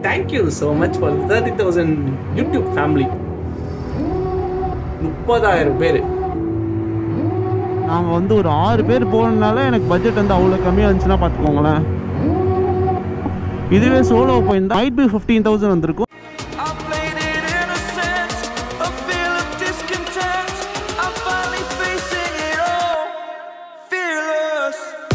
Thank you so much for thirty thousand YouTube family முப்பதாயிரம் பேர் நாங்கள் வந்து ஒரு ஆறு பேர் போனதுனால எனக்கு பட்ஜெட் வந்து அவ்வளோ கம்மியாக இருந்துச்சுன்னா பார்த்துக்கோங்களேன் இதுவே சோலோ போயிருந்தா ஐட் பி ஃபிஃப்டீன் தௌசண்ட் வந்திருக்கும் I played it innocent, a feel of discontent. I'm finally facing it all, fearless.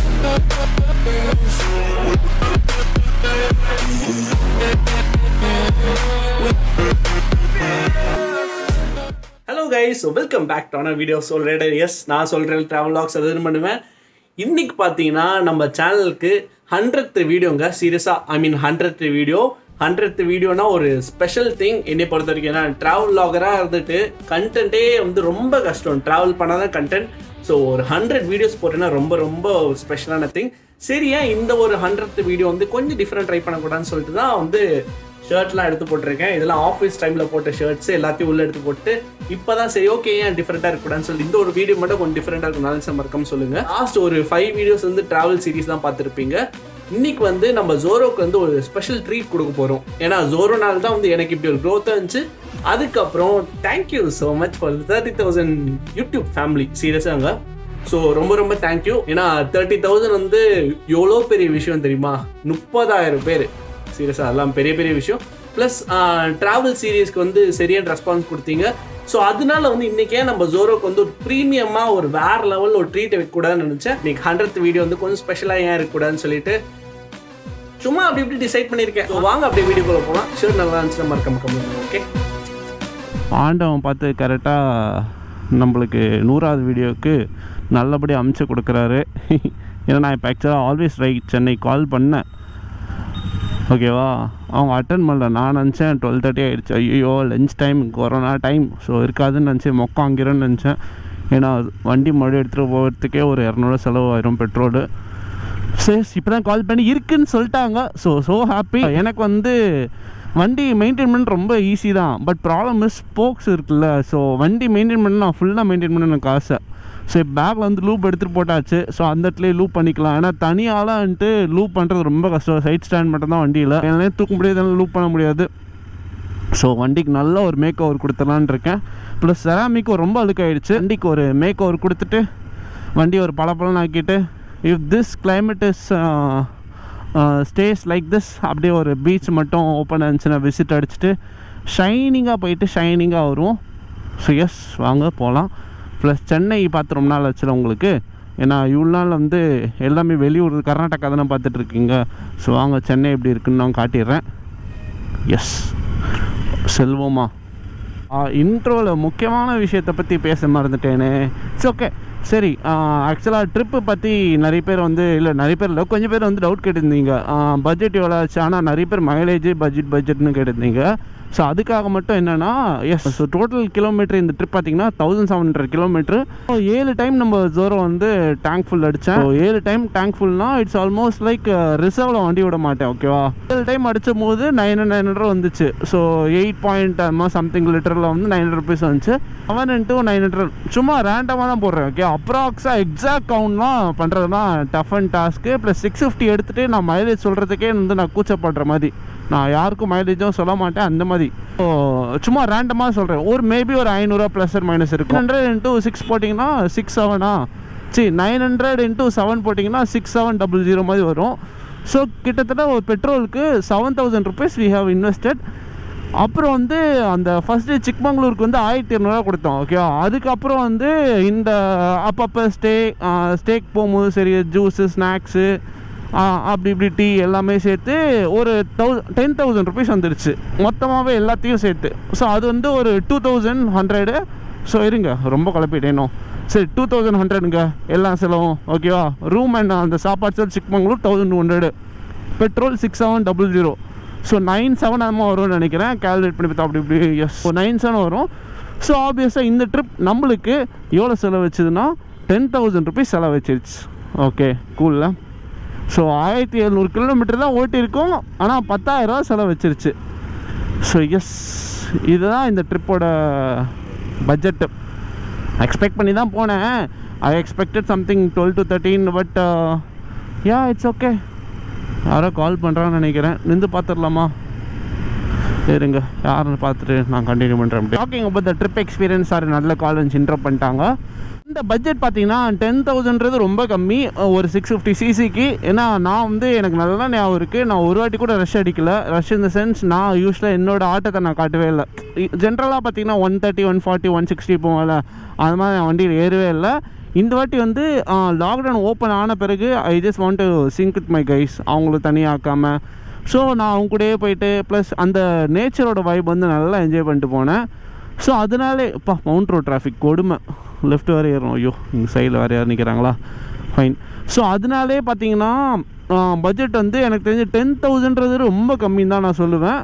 Hello guys welcome back to another video சொல்கிறேன் எஸ் நான் சொல்கிறேன் ட்ராவல் லாக்ஸ் அது பண்ணுவேன் இன்னைக்கு பார்த்தீங்கன்னா நம்ம சேனலுக்கு ஹண்ட்ரட் வீடியோங்க சீரியஸாக I mean hundred video hundred வீடியோனா ஒரு ஸ்பெஷல் திங் என்னை பொறுத்த வரைக்கும் ஏன்னா ட்ராவல் லாகராக இருந்துட்டு கண்டென்ட்டே வந்து ரொம்ப கஷ்டம் ட்ராவல் பண்ணால் தான் கண்டென்ட் ஸோ ஒரு ஹண்ட்ரட் வீடியோஸ் போட்டேன்னா ரொம்ப ரொம்ப ஸ்பெஷலான திங் சரியா இந்த ஒரு ஹண்ட்ரட் வீடியோ வந்து கொஞ்சம் டிஃப்ரெண்ட் ட்ரை பண்ணக்கூடாதுன்னு சொல்லிட்டு தான் வந்து ஷர்ட்லாம் எடுத்து போட்டிருக்கேன் இதெல்லாம் ஆஃபீஸ் டைமில் போட்ட ஷர்ட்ஸ் எல்லாத்தையும் உள்ள எடுத்து போட்டு இப்போ தான் சரி ஓகே ஏன் டிஃப்ரெண்ட்டாக இருக்கக்கூடாதுன்னு சொல்லி இந்த ஒரு வீடியோ மட்டும் கொஞ்சம் டிஃப்ரெண்ட்டாக இருக்கும் மறக்காம சொல்லுங்க லாஸ்ட் ஒரு ஃபைவ் வீடியோஸ் வந்து டிராவல் சீரிஸ் தான் பார்த்துருப்பீங்க இன்னைக்கு வந்து நம்ம ஜோரோக்கு வந்து ஒரு ஸ்பெஷல் ட்ரீட் கொடுக்க போகிறோம் ஏன்னா ஜோரோனால தான் வந்து எனக்கு இப்படி ஒரு க்ரோத் இருந்துச்சு அதுக்கப்புறம் thank you so much for thirty thousand YouTube family சீரியஸாங்க ஸோ ரொம்ப ரொம்ப தேங்க்யூ ஏன்னா தேர்ட்டி தௌசண்ட் வந்து எவ்வளோ பெரிய விஷயம் தெரியுமா முப்பதாயிரம் பேர் சீரியஸாக அதெல்லாம் பெரிய பெரிய விஷயம் ப்ளஸ் ட்ராவல் சீரீஸ்க்கு வந்து சரியான ரெஸ்பான்ஸ் கொடுத்தீங்க ஸோ அதனால வந்து இன்றைக்கே நம்ம ஜோரோக்கு வந்து ஒரு ப்ரீமியமாக ஒரு வேற லெவலில் ஒரு ட்ரீட் வைக்கக்கூடாதுன்னு நினச்சேன் இன்னைக்கு ஹண்ட்ரட் வீடியோ வந்து கொஞ்சம் ஸ்பெஷலாக ஏன் இருக்கக்கூடாதுன்னு சொல்லிட்டு சும்மா அப்படி இப்படி டிசைட் பண்ணியிருக்கேன் ஸோ வாங்க அப்படியே வீடியோக்குள்ள போகலாம் ஷர்ட் நல்லா இருந்துச்சுன்னா மறக்காம கம்மி ஓகே ஆண்டவன் பார்த்து கரெக்டாக நம்மளுக்கு நூறாவது வீடியோவுக்கு நல்லபடியாக அமுச்சு கொடுக்குறாரு ஏன்னா நான் இப்போ ஆக்சுவலாக ஆல்வேஸ் ரைட் சென்னை கால் பண்ணேன் ஓகேவா அவங்க அட்டன் பண்ணல நான் நினச்சேன் டுவெல் தேர்ட்டி ஆகிடுச்சு ஐயோ lunch time corona time so இருக்காதுன்னு நினச்சேன் மொக்கம் வாங்கிறேன்னு நினச்சேன் ஏன்னா வண்டி மறுபடியும் எடுத்துகிட்டு போகிறதுக்கே ஒரு இரநூறு செலவாயிரும் பெட்ரோலு சரி இப்போ தான் கால் பண்ணி இருக்குன்னு சொல்லிட்டாங்க ஸோ ஸோ ஹாப்பி எனக்கு வந்து வண்டி மெயின்டைன் பண்ண ரொம்ப ஈஸி தான் பட் ப்ராப்ளம் இஸ் ஸ்போக்ஸ் இருக்குல்ல ஸோ வண்டி மெயின்டைன் பண்ண நான் ஃபுல்லாக மெயின்டைன் பண்ண எனக்கு ஆசை சரி பேக்கில் வந்து லூப் எடுத்துகிட்டு போட்டாச்சு ஸோ அந்த இடத்துல லூப் பண்ணிக்கலாம் ஏன்னா தனியாலாம் வந்துட்டு லூப் பண்ணுறது ரொம்ப கஷ்டம் சைட் ஸ்டாண்ட் மட்டும் தான் வண்டியில் என்னாலே தூக்க முடியாது லூப் பண்ண முடியாது ஸோ வண்டிக்கு நல்ல ஒரு மேக் ஓவர் கொடுத்துலான்னு இருக்கேன் ப்ளஸ் செராமிக்கு ரொம்ப அழுக்காயிடுச்சு வண்டிக்கு ஒரு மேக் ஓவர் கொடுத்துட்டு வண்டி ஒரு பளபளன்னு ஆக்கிட்டு if this climate is stays like this அப்படியே ஒரு பீச் மட்டும் ஓப்பன் இருந்துச்சுன்னா விசிட் அடிச்சுட்டு ஷைனிங்காக போயிட்டு ஷைனிங்காக வரும் ஸோ எஸ் வாங்க போகலாம் ப்ளஸ் சென்னை பார்த்து ரொம்ப நாள் ஆச்சுல உங்களுக்கு ஏன்னா இவ்வளோ நாள் வந்து எல்லாமே வெளியூர் கர்நாடகா தானே பார்த்துட்ருக்கீங்க ஸோ வாங்க சென்னை எப்படி இருக்குன்னு நான் காட்டிடுறேன் எஸ் செல்வமா இன்ட்ரோவில் முக்கியமான விஷயத்தை பற்றி பேச மறந்துட்டேனே இட்ஸ் ஓகே சரி ஆக்சுவலாக ட்ரிப்பு பற்றி நிறைய பேர் வந்து இல்லை நிறைய பேர் இல்லை கொஞ்சம் பேர் வந்து டவுட் கேட்டிருந்தீங்க பட்ஜெட் எவ்வளோ ஆச்சு ஆனால் நிறைய பேர் மைலேஜ் பட்ஜெட் பட்ஜெட்னு கேட்டிருந்தீங்க ஸோ அதுக்காக மட்டும் என்னென்னா எஸ் ஸோ டோட்டல் கிலோமீட்டர் இந்த ட்ரிப் பார்த்தீங்கன்னா தௌசண்ட் செவன் ஹண்ட்ரட் கிலோமீட்டர் ஏழு டைம் நம்ம ஜோரம் வந்து டேங்க் ஃபுல் அடித்தேன் ஏழு டைம் டேங்க் ஃபுல்னா இட்ஸ் ஆல்மோஸ்ட் லைக் ரிசர்வில் வண்டி விட மாட்டேன் ஓகேவா ஏழு டைம் அடித்த போது நைன் நைன் ஹண்ட்ரட் வந்துச்சு ஸோ எயிட் பாயிண்ட் அந்த சம்திங் லிட்டரில் வந்து நைன் ஹண்ட்ரட் ருபீஸ் வந்துச்சு செவன் இன்ட்டு நைன் ஹண்ட்ரட் சும்மா ரேண்டமாக தான் போடுறேன் ஓகே அப்ராக்ஸாக எக்ஸாக்ட் கவுண்ட்லாம் பண்ணுறதுனா tough and task plus six fifty எடுத்துகிட்டு நான் மைலேஜ் சொல்கிறதுக்கே வந்து நான் கூச்சப்படுற மாதிரி நான் யாருக்கும் மைலேஜும் சொல்ல மாட்டேன் அந்த மாதிரி ஸோ சும்மா ரேண்டமாக சொல்கிறேன் ஒரு மேபி ஒரு ஐநூறுரூவா ப்ளஸ் மைனஸ் இருக்கும் ஹண்ட்ரட் இன்ட்டு சிக்ஸ் போட்டிங்கன்னா சிக்ஸ் செவனா சரி நைன் ஹண்ட்ரட் இன்ட்டு செவன் போட்டிங்கன்னா சிக்ஸ் செவன் டபுள் ஜீரோ மாதிரி வரும் ஸோ கிட்டத்தட்ட ஒரு பெட்ரோலுக்கு seven thousand rupees we have invested அப்புறம் வந்து அந்த ஃபஸ்ட் டே சிக்மங்களூருக்கு வந்து ஆயிரத்தி இரநூறுவா கொடுத்தோம் ஓகேவா அதுக்கப்புறம் வந்து இந்த அப்பப்போ ஸ்டே ஸ்டேக் போகும்போது சரி ஜூஸு ஸ்நாக்ஸு அப்படி இப்படி டீ எல்லாமே சேர்த்து ஒரு தௌ டென் தௌசண்ட் ருபீஸ் வந்துடுச்சு மொத்தமாகவே எல்லாத்தையும் சேர்த்து ஸோ அது வந்து ஒரு டூ தௌசண்ட் ஹண்ட்ரடு ஸோ இருங்க ரொம்ப குழப்பிட்டேனோ சரி டூ தௌசண்ட் ஹண்ட்ரடுங்க எல்லா செலவும் ஓகேவா ரூம் அண்ட் அந்த சாப்பாடு செல் Chikmagalur thousand two hundred petrol six seven double zero so nine seven அந்த வரும்னு நினைக்கிறேன் கேல்குலேட் பண்ணி பார்த்தா அப்படி இப்படி எஸ் ஸோ நைன் செவன் வரும் ஸோ ஆப்வியஸாக இந்த ட்ரிப் நம்மளுக்கு எவ்வளோ செலவு வச்சதுன்னா டென் தௌசண்ட் ருபீஸ் செலவு வச்சிருச்சு ஓகே கூலில் ஸோ ஆயிரத்தி எழுநூறு கிலோமீட்டர் தான் ஓட்டியிருக்கோம் ஆனால் பத்தாயிரரூவா செலவு வச்சிருச்சு ஸோ எஸ் இதுதான் இந்த ட்ரிப்போட பட்ஜெட்டு எக்ஸ்பெக்ட் பண்ணி தான் போனேன் I expected something twelve to thirteen but ya it's okay யாரோ கால் பண்ணுறான்னு நினைக்கிறேன் நின்று பார்த்துடலாமா இருங்க யாருன்னு பார்த்துட்டு நான் கண்டினியூ பண்ணுறேன் talking about the trip experience sir நல்ல காலேஜ் இன்ட்ரப் பண்ணிட்டாங்க இந்த பட்ஜெட் பார்த்தீங்கன்னா டென் தௌசண்ட்றது ரொம்ப கம்மி ஒரு சிக்ஸ் ஃபிஃப்டி சிசிக்கு ஏன்னா நான் வந்து எனக்கு நல்லா ஞாபகம் இருக்குது நான் ஒரு வாட்டி கூட ரஷ் அடிக்கல ரஷ் இந்த சென்ஸ் நான் யூஸ்வலாக என்னோட ஆட்டத்தை நான் காட்டவே இல்லை ஜென்ரலாக பார்த்தீங்கன்னா one thirty one forty one sixty போகல அது மாதிரி நான் வண்டியில் ஏறவே இல்லை இந்த வாட்டி வந்து லாக்டவுன் ஓப்பன் ஆன பிறகு I just want to sync with my guys அவங்களும் தனியாக ஆக்காமல் ஸோ நான் அவங்க கூடயே போயிட்டு ப்ளஸ் அந்த நேச்சரோட வைப் வந்து நல்லா என்ஜாய் பண்ணிட்டு போனேன் ஸோ அதனாலே இப்போ மவுண்ட் ரோட் டிராஃபிக் கொடுமை லெஃப்ட் வரை ஏறும் ஐயோ இந்த சைடில் வேறு யார் நிற்கிறாங்களா ஃபைன் ஸோ அதனாலே பார்த்தீங்கன்னா பட்ஜெட் வந்து எனக்கு தெரிஞ்சு டென் தௌசண்ட்றது ரொம்ப கம்மின்னு தான் நான் சொல்லுவேன்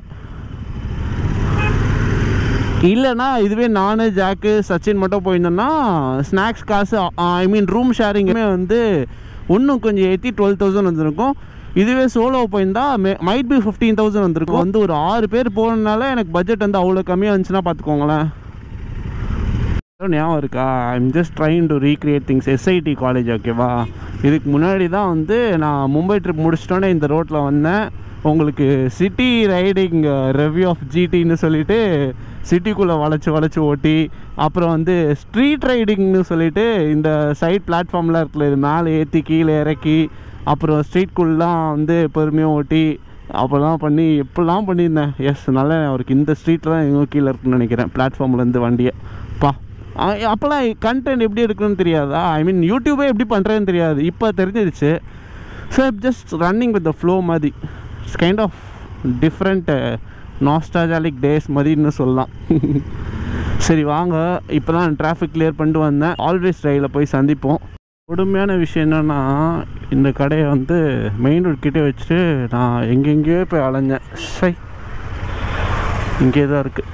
இல்லைனா இதுவே நான் ஜாக்கு சச்சின் மட்டும் போயிருந்தோன்னா ஸ்நாக்ஸ் காசு ஐ மீன் ரூம் ஷேரிங்குமே வந்து இன்னும் கொஞ்சம் ஏற்றி டுவெல் தௌசண்ட் வந்திருக்கும் இதுவே சோலோ போயிருந்தா மைட் பி ஃபிஃப்டீன் தௌசண்ட் வந்திருக்கும் வந்து ஒரு ஆறு பேர் போனதுனால எனக்கு பட்ஜெட் வந்து அவ்வளோ கம்மியாக இருந்துச்சுன்னா பார்த்துக்கோங்களேன் ஞாபகம் இருக்கா I'm just trying to recreate things SIT college ஓகேவா இதுக்கு முன்னாடி தான் வந்து நான் மும்பை ட்ரிப் முடிச்சிட்டோன்னே இந்த ரோட்டில் வந்தேன் உங்களுக்கு சிட்டி ரைடிங் ரெவ்யூ ஆஃப் ஜிடின்னு சொல்லிட்டு சிட்டிக்குள்ளே வளைச்சி வளைச்சி ஓட்டி அப்புறம் வந்து ஸ்ட்ரீட் ரைடிங்னு சொல்லிட்டு இந்த சைட் பிளாட்ஃபார்ம்லாம் இருக்குல்ல இது மேலே ஏற்றி கீழே இறக்கி அப்புறம் ஸ்ட்ரீட்குள்ளலாம் வந்து பொறுமையாக ஓட்டி அப்போல்லாம் பண்ணி எப்படிலாம் பண்ணியிருந்தேன் எஸ் நல்லா அவருக்கு இந்த ஸ்ட்ரீட்டில் தான் எங்கோ கீழே இருக்குன்னு நினைக்கிறேன் பிளாட்ஃபார்ம்லேருந்து வண்டியை பா அ- அப்போல்லாம் கண்டென்ட் எப்படி எடுக்கணும்னு தெரியாதா ஐ மீன் யூடியூபே எப்படி பண்ணுறதுன்னு தெரியாது இப்போ தெரிஞ்சிருச்சு so just running with the flow மாதிரி it's kind of different nostalgic days மாதிரின்னு சொல்லலாம் சரி வாங்க இப்போ தான் டிராஃபிக் கிளியர் பண்ணிட்டு வந்தேன் ஆல்வேஸ் ரயிலில் போய் சந்திப்போம் கொடுமையான விஷயம் என்னென்னா இந்த கடையை வந்து மெயின் ரோட் கிட்டே வச்சுட்டு நான் எங்கெங்கேயோ போய் அலைஞ்சேன் சை இங்கே தான் இருக்குது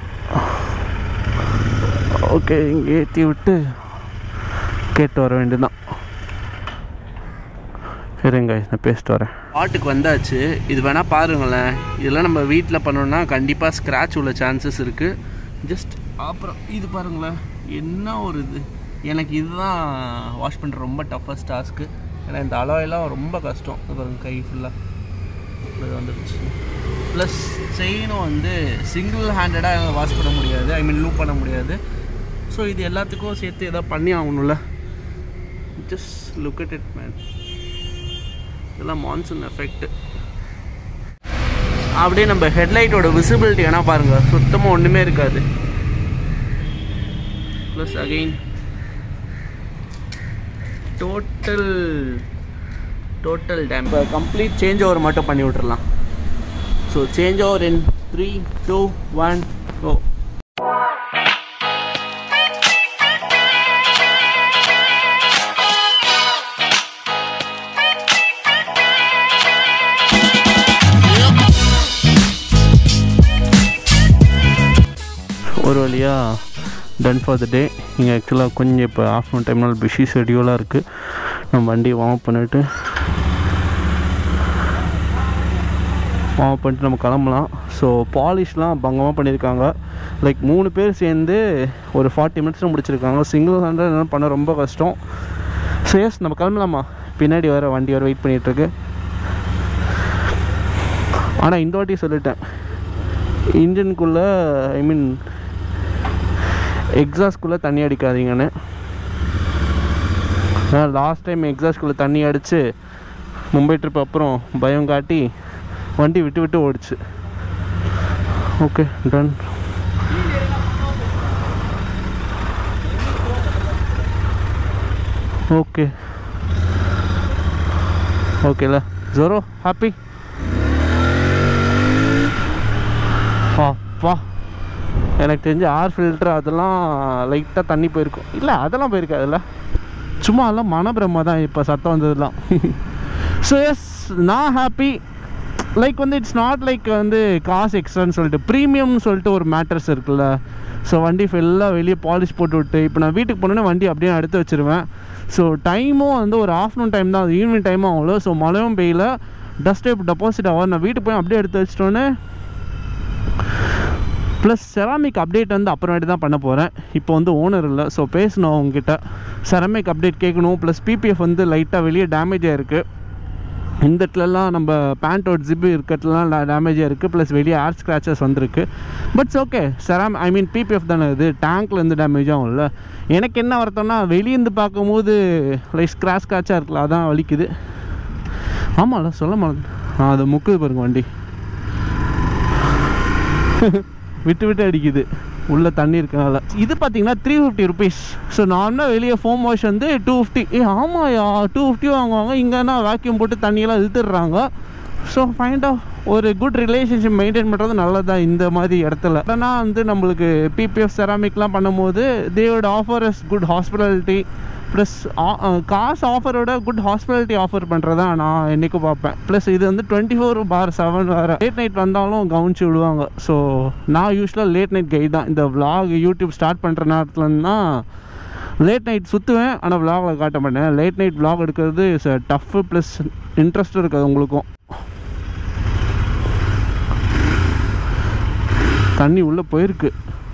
ஓகே இங்கே ஏற்றி விட்டு கேட்டு வர வேண்டியதுதான் சரிங்க நான் பேசிட்டு வரேன் பாட்டுக்கு வந்தாச்சு இது வேணால் பாருங்களேன் இதெல்லாம் நம்ம வீட்டில் பண்ணோம்னா கண்டிப்பாக ஸ்க்ராட்ச் உள்ள சான்சஸ் இருக்குது ஜஸ்ட் அப்புறம் இது பாருங்களேன் என்ன ஒரு இது எனக்கு இதுதான் வாஷ் பண்ணுற ரொம்ப டஃபஸ்ட் டாஸ்க்கு ஏன்னா இந்த அலாயெல்லாம் ரொம்ப கஷ்டம் இது பாருங்க கை ஃபுல்லாக இது வந்துடுச்சு ப்ளஸ் செயினும் வந்து சிங்கிள் ஹேண்டடாக வாஷ் பண்ண முடியாது ஐ மீன் லூப் பண்ண முடியாது ஸோ இது எல்லாத்துக்கும் சேர்த்து எதாவது பண்ணி ஆகணும்ல just look at it man இதெல்லாம் மான்சூன் எஃபெக்ட் அப்படியே நம்ம ஹெட்லைட்டோட விசிபிலிட்டி வேணால் பாருங்கள் சுத்தமாக ஒன்றுமே இருக்காது plus again total total damn இப்போ கம்ப்ளீட் சேஞ்ச் ஓவர் மட்டும் பண்ணி விட்டுறலாம் so change over in three two one ஓ ஒரு வழியாக டன் ஃபார் த டே இங்கே ஆக்சுவலாக கொஞ்சம் இப்போ ஆஃப்டர்நூன் டைம்னால பிஸி ஷெடியூலாக இருக்குது நம்ம வண்டி வார்ம் பண்ணிவிட்டு வார்ம் பண்ணிட்டு நம்ம கிளம்பலாம் ஸோ பாலிஷ்லாம் பங்கமாக பண்ணியிருக்காங்க லைக் மூணு பேர் சேர்ந்து ஒரு ஃபார்ட்டி மினிட்ஸில் முடிச்சிருக்காங்க சிங்கிள் ஹண்ட்ரட் பண்ண ரொம்ப கஷ்டம் ஸோ எஸ் நம்ம கிளம்பலாமா பின்னாடி வர வண்டி வர வெயிட் பண்ணிகிட்ருக்கு ஆனால் இந்த வாட்டி சொல்லிட்டேன் இன்ஜின்குள்ளே ஐ மீன் எக்ஸாஸ்ட்குள்ளே தண்ணி அடிக்காதீங்கன்னு லாஸ்ட் டைம் எக்ஸாஸ்ட்குள்ளே தண்ணி அடித்து மும்பை ட்ரிப் அப்புறம் பயம் காட்டி வண்டி விட்டு விட்டு ஓடிச்சு ஓகே டன் ஓகே ஓகேல ஜோரோ ஹாப்பி அப்பா எனக்கு தெரிஞ்ச ஆர் ஃபில்டர் அதெல்லாம் லைட்டாக தண்ணி போயிருக்கும் இல்லை அதெல்லாம் போயிருக்காதுல்ல சும்மா எல்லாம் மனப்பிரமா தான் இப்போ சத்தம் வந்ததுலாம் ஸோ எஸ் நான் ஹாப்பி லைக் வந்து இட்ஸ் நாட் லைக் வந்து காசு எக்ஸ்ட்ரான்னு சொல்லிட்டு ப்ரீமியம்னு சொல்லிட்டு ஒரு மேட்டர்ஸ் இருக்குல்ல ஸோ வண்டி ஃபுல்லாக வெளியே பாலிஷ் போட்டு விட்டு இப்போ நான் வீட்டுக்கு போனோன்னே வண்டி அப்படியே எடுத்து வச்சிருவேன் ஸோ டைமும் வந்து ஒரு ஆஃப்டர்நூன் டைம் தான் ஈவினிங் டைமும் அவ்வளோ ஸோ மழையும் பெய்யல டஸ்ட் இப்போ டெபாசிட் ஆகும் நான் வீட்டுக்கு போய் அப்படியே எடுத்து வச்சிட்டோன்னே ப்ளஸ் செராமிக் அப்டேட் வந்து அப்புறமேட்டு தான் பண்ண போகிறேன் இப்போ வந்து ஓனர் இல்லை ஸோ பேசணும் அவங்ககிட்ட செராமிக் அப்டேட் கேட்கணும் ப்ளஸ் பிபிஎஃப் வந்து லைட்டாக வெளியே டேமேஜ் ஆகிருக்கு இந்த இடத்துலலாம் நம்ம பேண்ட்டோட ஜிப்பு இருக்கிறதுலாம் டேமேஜாக இருக்குது ப்ளஸ் வெளியே ஏர் ஸ்க்ராச்சஸ் வந்திருக்கு பட்ஸ் ஓகே செராம் ஐ மீன் பிபிஎஃப் தானே இது டேங்க்கில் இருந்து டேமேஜ் ஆகும்ல எனக்கு என்ன வருத்தம்னா வெளியேந்து பார்க்கும்போது லைக் ஸ்க்ராச் ஸ்க்ராச்சாக இருக்குல்ல அதான் வலிக்குது ஆமாம்ல சொல்ல மாட்டேன் ஆ அது முக்குது பாருங்க வண்டி விட்டு விட்டு அடிக்குது உள்ள தண்ணி இருக்கனால இது பார்த்தீங்கன்னா த்ரீ ஃபிஃப்டி ருபீஸ் ஸோ நார்மலாக வெளியே ஃபோம் வாஷ் வந்து டூ ஃபிஃப்டி ஏ ஆமாயா டூ ஃபிஃப்டி வாங்குவாங்க இங்கன்னா வேக்யூம் போட்டு தண்ணியெல்லாம் இழுத்துடுறாங்க ஸோ ஃபைண்ட் ஆஃப் ஒரு குட் ரிலேஷன்ஷிப் மெயின்டைன் பண்ணுறது நல்லதான் இந்த மாதிரி இடத்துல ஆனால் வந்து நம்மளுக்கு பிபிஎஃப் செராமிக்லாம் பண்ணும்போது தேவோட offer is good hospitality plus காசு ஆஃபரோட குட் ஹாஸ்பிட்டாலிட்டி ஆஃபர் பண்ணுறதா நான் என்றைக்கும் பார்ப்பேன் ப்ளஸ் இது வந்து டுவெண்ட்டி ஃபோர் பார் செவன் வேறு லேட் நைட் வந்தாலும் கவனிச்சு விடுவாங்க ஸோ நான் யூஸ்வலாக லேட் நைட் கைட் தான் இந்த vlog யூடியூப் ஸ்டார்ட் பண்ணுற நேரத்துலன்னு தான் லேட் நைட் சுற்றுவேன் ஆனால் விலாகில் காட்ட மாட்டேன் லேட் நைட் vlog எடுக்கிறது இஸ் டஃப்பு ப்ளஸ் இன்ட்ரெஸ்ட் இருக்காது உங்களுக்கும் தண்ணி உள்ளே போயிருக்கு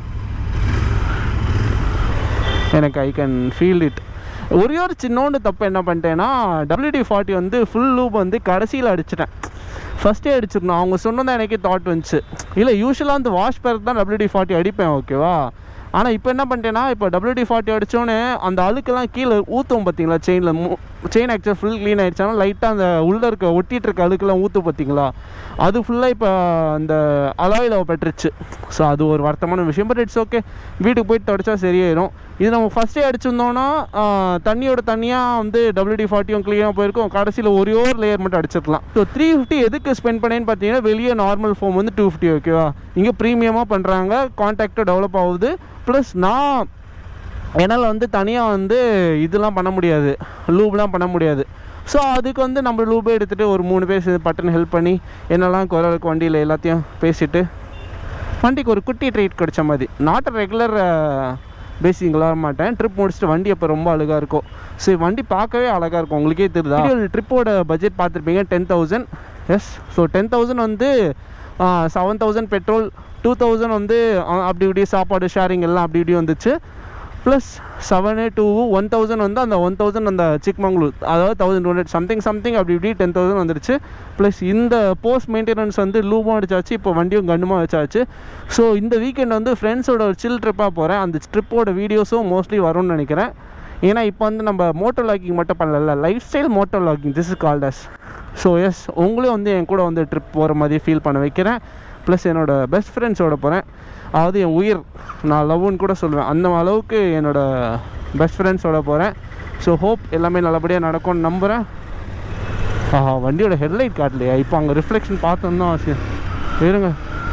எனக்கு ஐ கேன் ஃபீல் இட் ஒரே ஒரு சின்னோண்டு தப்பு என்ன பண்ணிட்டேன்னா WD ஃபார்ட்டி வந்து ஃபுல் லூப் வந்து கடைசியில் அடிச்சிட்டேன் ஃபஸ்ட்டே அடிச்சிடணும் அவங்க சொன்னதான் எனக்கே தாட் வந்துச்சு இல்லை யூஸ்வலாக வந்து வாஷ் பேருக்கு தான் WD ஃபார்ட்டி அடிப்பேன் ஓகேவா ஆனால் இப்போ என்ன பண்ணிட்டேன்னா இப்போ WD ஃபார்ட்டி அடித்தோன்னே அந்த அழுக்கெல்லாம் கீழே ஊற்றும் பார்த்தீங்களா செயினில் செயின் ஆக்சுவலாக ஃபுல் க்ளீன் ஆகிடுச்சாலும் லைட்டாக அந்த உள்ளே இருக்க ஒட்டிகிட்டு இருக்க அழுக்கெல்லாம் ஊற்றும் பார்த்தீங்களா அது ஃபுல்லாக இப்போ அந்த அலாயில் பெற்றுச்சு ஸோ அது ஒரு வருத்தமான விஷயம் பட் இட்ஸ் ஓகே வீட்டுக்கு போயிட்டு தொடச்சா சரியாயிடும் இது நம்ம ஃபஸ்ட்டே அடிச்சிருந்தோன்னா ஆஹ், தண்ணியோட தண்ணியாக வந்து WD ஃபார்ட்டியும் க்ளீனாக போயிருக்கும் கடைசியில் ஒரே ஒரு லேயர் மட்டும் அடிச்சிருக்கலாம் ஸோ த்ரீ ஃபிஃப்டி எதுக்கு ஸ்பெண்ட் பண்ணேன்னு பார்த்தீங்கன்னா வெளியே நார்மல் ஃபோம் வந்து டூ ஃபிஃப்டி ஓகேவா இங்கே ப்ரீமியமாக பண்ணுறாங்க கான்டாக்டும் டெவலப் ஆகுது ப்ளஸ் நான் என்னால் வந்து தனியாக வந்து இதெல்லாம் பண்ண முடியாது லூப்லாம் பண்ண முடியாது ஸோ அதுக்கு வந்து நம்ம லூபே எடுத்துகிட்டு ஒரு மூணு பேர் சேர்ந்து பட்டுன்னு ஹெல்ப் பண்ணி என்னெல்லாம் குரலுக்கு வண்டியில் எல்லாத்தையும் பேசிட்டு வண்டிக்கு ஒரு குட்டி ட்ரீட் கிடைச்ச மாதிரி நாட் ரெகுலர் பேசிங் விளாட மாட்டேன் ட்ரிப் முடிச்சுட்டு வண்டி அப்போ ரொம்ப அழகாக இருக்கும் சரி வண்டி பார்க்கவே அழகாக இருக்கும் உங்களுக்கே தெரியுதா ட்ரிப்போட பட்ஜெட் பார்த்துருப்பீங்க ten thousand yes so ten thousand வந்து seven thousand petrol two thousand வந்து அஹ், அப்படி இப்படி சாப்பாடு ஷேரிங் எல்லாம் அப்படி இப்படி வந்துச்சு plus seven two one thousand வந்து அந்த ஒன் தௌசண்ட் அந்த சிக்மங்களூர் அதாவது தௌசண்ட் ஹண்ட்ரட் சம்திங் சம்திங் அப்படி இப்படி டென் தௌசண்ட் வந்துருச்சு ப்ளஸ் இந்த போஸ்ட் மெயின்டெனன்ஸ் வந்து லூவும் அடிச்சாச்சு இப்போ வண்டியும் கண்டுமா வச்சாச்சு ஸோ இந்த வீக்கெண்ட் வந்து ஃப்ரெண்ட்ஸோட ஒரு சில் ட்ரிப்பாக போகிறேன் அந்த ட்ரிப்போட வீடியோஸும் மோஸ்ட்லி வரும்னு நினைக்கிறேன் ஏன்னா இப்போ வந்து நம்ம மோட்டோ லாக்கிங் மட்டும் பண்ணல lifestyle motovlogging this is called as so yes உங்களையும் வந்து என் கூட வந்து ட்ரிப் போகிற மாதிரி ஃபீல் பண்ண வைக்கிறேன் ப்ளஸ் என்னோடய பெஸ்ட் ஃப்ரெண்ட்ஸோட போகிறேன் அதாவது என் உயிர் நான் லவ்னு கூட சொல்லுவேன் அந்த அளவுக்கு என்னோடய பெஸ்ட் ஃப்ரெண்ட்ஸோட போகிறேன் ஸோ ஹோப் எல்லாமே நல்லபடியாக நடக்கும்னு நம்புகிறேன் ஆஹா வண்டியோட ஹெட்லைட் காட்டலையா இப்போ அங்கே ரிஃப்ளெக்ஷன் பார்த்தோம் தான் அவசியம் இருங்க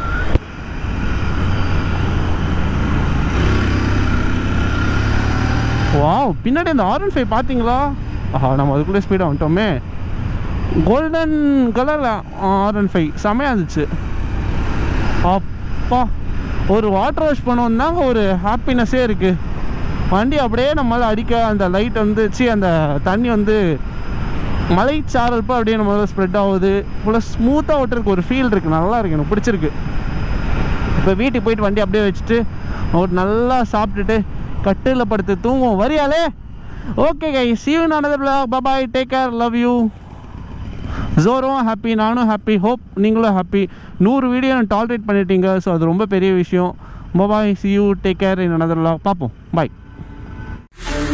வாவ் பின்னாடி அந்த ஆர் ஃபைவ் பார்த்தீங்களா ஆஹா நம்ம அதுக்குள்ளே ஸ்பீடாக வந்துட்டோமே கோல்டன் கலரில் ஆர் ஒன் ஃபைவ் செமையாக இருந்துச்சு அப்பா ஒரு வாட்டர் வாஷ் பண்ணோம் தாங்க ஒரு ஹாப்பினஸ்ஸே இருக்குது வண்டி அப்படியே நம்மளால் அடிக்க அந்த லைட் வந்து சி அந்த தண்ணி வந்து மலைச்சாரல் அப்படியே நம்மளால் ஸ்ப்ரெட் ஆகுது ப்ளஸ் ஸ்மூத்தாக ஓட்டுறதுக்கு ஒரு ஃபீல் இருக்குது நல்லா இருக்கு எனக்கு பிடிச்சிருக்கு இப்போ வீட்டுக்கு போயிட்டு வண்டி அப்படியே வச்சுட்டு ஒரு நல்லா சாப்பிட்டுட்டு கட்டில் படுத்து தூங்குவோம் வரியாலே ஓகே கை சீவன் another bye bye take care love you ஜோரும் ஹாப்பி நானும் ஹாப்பி ஹோப் நீங்களும் ஹாப்பி நூறு வீடியோ டாலரேட் பண்ணிட்டீங்க ஸோ அது ரொம்ப பெரிய விஷயம் bye bye see you take care in another பார்ப்போம் பாய்